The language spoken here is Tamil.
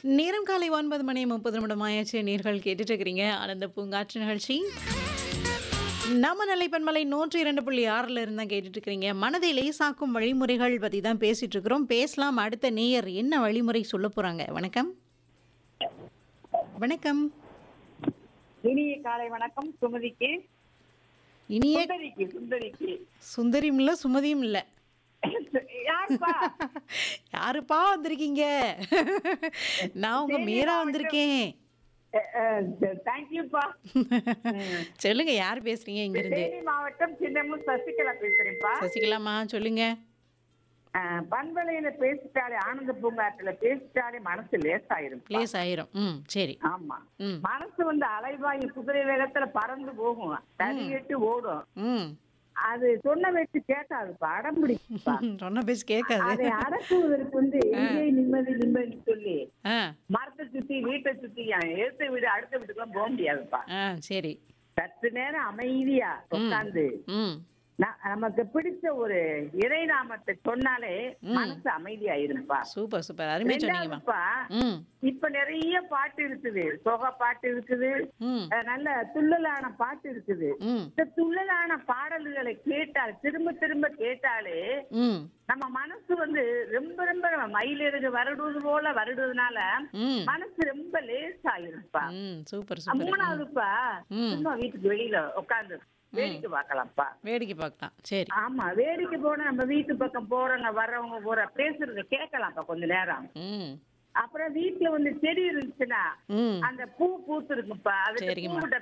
நேரம் காலை ஒன்பது மணி முப்பது நிமிடம் ஆயாச்சு நேர்கள் கேட்டுட்டு இருக்கிறீங்க ஆனந்த பூங்காற்று நிகழ்ச்சி நம்ம நிலைப்பன்மலை நூற்றி இரண்டு புள்ளி ஆறில் இருந்தா கேட்டுட்டு இருக்கிறீங்க மனதை லேசாக்கும் வழிமுறைகள் பற்றி தான் பேசிட்டு இருக்கிறோம் பேசலாம் அடுத்த நேயர் என்ன வழிமுறை சொல்ல போறாங்க வணக்கம் வணக்கம் இனிய காலை வணக்கம் சுமதிக்கு இனிய சுந்தரிக்கு சுந்தரிக்கு சுந்தரியும் இல்லை சுமதியும் இல்லை யாருப்பா யாருப்பா வந்திருக்கீங்க நான் உங்க மீரா வந்திருக்கேன் தேங்க்யூப்பா சொல்லுங்க யார் பேசுறீங்க இங்கிருந்து தேனி மாவட்டம் சின்னமும் சசிகலா பேசுறேன்ப்பா சசிகலாமா சொல்லுங்க அஹ், பண்பலையில பேசிட்டாலே ஆனந்த பூங்காட்டுல பேசிட்டாலே மனசு லேசாயிரும் பிளேஸ் ஆயிரும் ம் சரி ஆமா ம் மனசு வந்து அலைவாயு குதிரை வேகத்துல பறந்து போகும் தடியெட்டு ஓடும் ம் அது சொன்ன வச்சு கேட்காதுப்பா அடம் பிடிக்குப்பா சொன்ன பேச்சு கேட்காது அதை அடக்குவதற்கு வந்து எங்கே நிம்மதி நிம்மதி சொல்லி ஆ மரத்தை சுத்தி வீட்டை சுத்தி எடுத்த வீடு அடுத்த வீட்டுக்குலாம் போக முடியாதுப்பா ஆ சரி சற்று நேரம் அமைதியா உட்கார்ந்து ம் ந- நமக்கு பிடிச்ச ஒரு இறை நாமத்தை சொன்னாலே மனசு அமைதியாயிருப்பா சூப்பர் சூப்பர் அருமையா சொன்னீங்கம்மா ரெண்டாவதுப்பா ம் இப்ப நிறைய பாட்டு இருக்குது சோக பாட்டு இருக்குது ம் அஹ் நல்ல துள்ளலான பாட்டு இருக்குது ம் இந்த துள்ளலான பாடல்களை கேட்டால் திரும்ப திரும்ப கேட்டாலே ம் நம்ம மனசு வந்து ரொம்ப ரொம்ப மயிலிறகு வருடுவது போல வருடுவதனால ம் மனசு ரொம்ப லேசாயிருப்பா ம் சூப்பர் சூப்பர் மூணாவதுப்பா ம். சும்மா வீட்டுக்கு வெளியில உட்கார்ந்து வேடிக்கை பார்க்கலாம்ப்பா வேடிக்கை பார்க்கலாம் சரி ஆமா வேடிக்கை போனா நம்ம வீட்டு பக்கம் போறவங்க வர்றவங்க போற பேசுறத கேட்கலாம்ப்பா கொஞ்ச நேரம் ம் அப்புறம் வீட்டுல வந்து செடி இருந்துச்சுன்னா ம் அந்த பூ பூத்து இருக்குப்பா அதுக்கு சரிங்கம்மா. பூவிட்ட